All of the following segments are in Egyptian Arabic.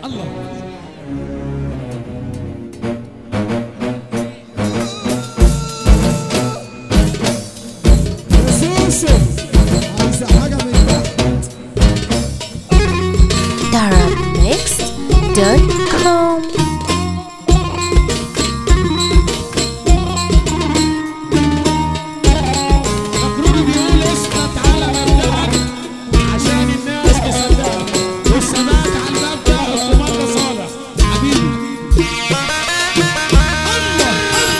الله سوسو عايزة حاجة من تحت darabmixed.com مكروني بيقول اسكت على مبدأك عشان الناس تصدقك والثبات على المبدأ الكوماندا صالح حبيبي الله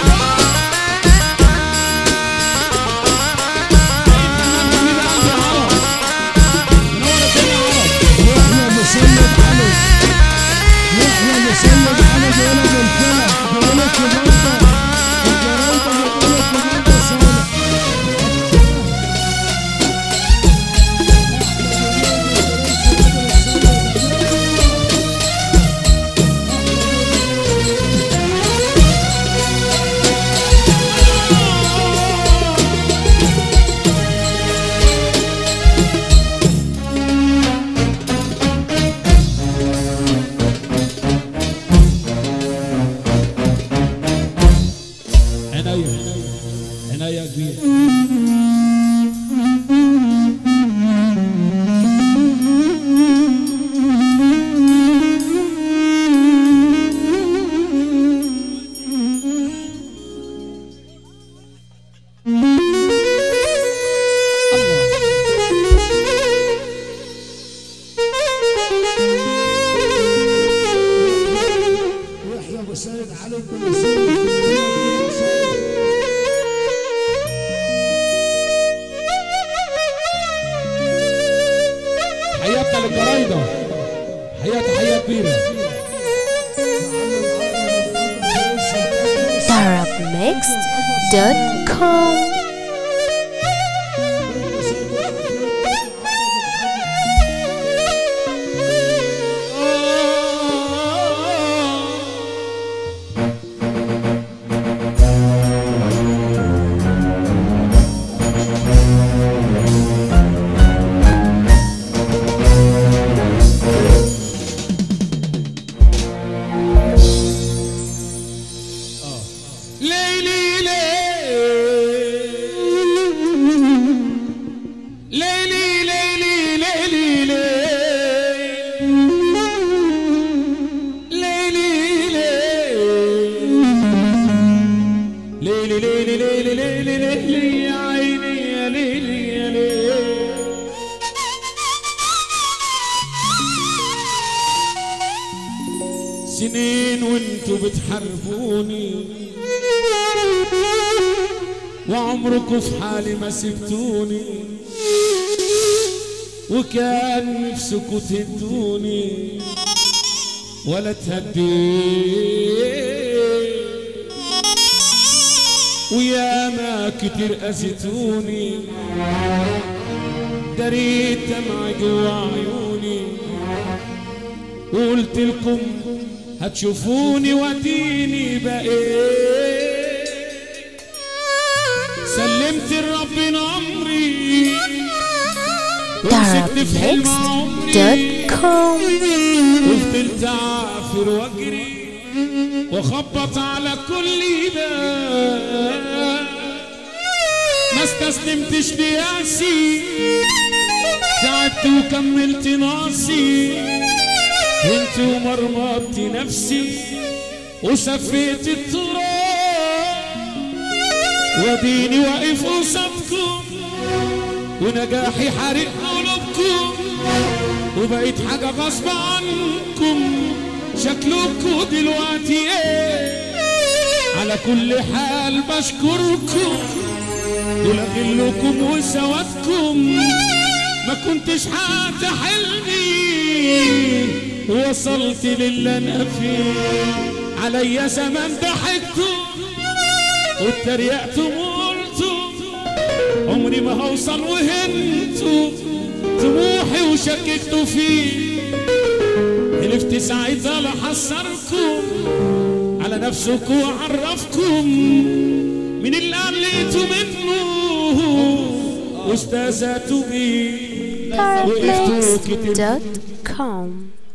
حبيب قلبي عرب منور الدنيا عرب واحنا بنسلم علي واحنا بنسلم علي بيقولك الفلح بيقولك كماندا الجرايدة بتقولك كماندا صالح عناية عناية كبيرة يحيى ابو سيد علي بن سيد حياتنا للجرايدة حياة حياة كبيرة darabmixed.com ليلي ليلي ليلي ليلي ليلي ليلي ليلي ليلي ليلي ليلي ليلي يا عيني يا ليلي يا ليلي سنين وانتوا بتحاربوني وعمركم في حالي ما سبتوني وكان نفسكم تهدوني ولا تهديت وياما كتير أذيتوني دريت دمع جوا عيوني وقلت لكم هتشوفوني واديني بقيت سلمت لربنا عمري ومسكت في حلم عمري darabmixed.com وفضلت اعافر واجري واخبط على كل باب ما استسلمتش لياسي تعبت وكملت ناصي وانت ومرمطت نفسي وسفيت التراب وديني واقف قصادكم ونجاحي حارق قلوبكم وبقيت حاجة غصب عنكم شكلكم دلوقتي ايه على كل حال بشكركم دول غلكم وسوادكم ما كنتش حتى حلمي وصلت للي انا فيه عليا زمان ضحكتم واتريقتم وقلتم عمري ما هوصل وهنتوا طموحي وشككتوا فيه حلفت ساعتها لحصركم على نفسكم وعرفكم من اللي قليتوا منه واستاذتوا بيه وقفتوا كتير darabmixed.com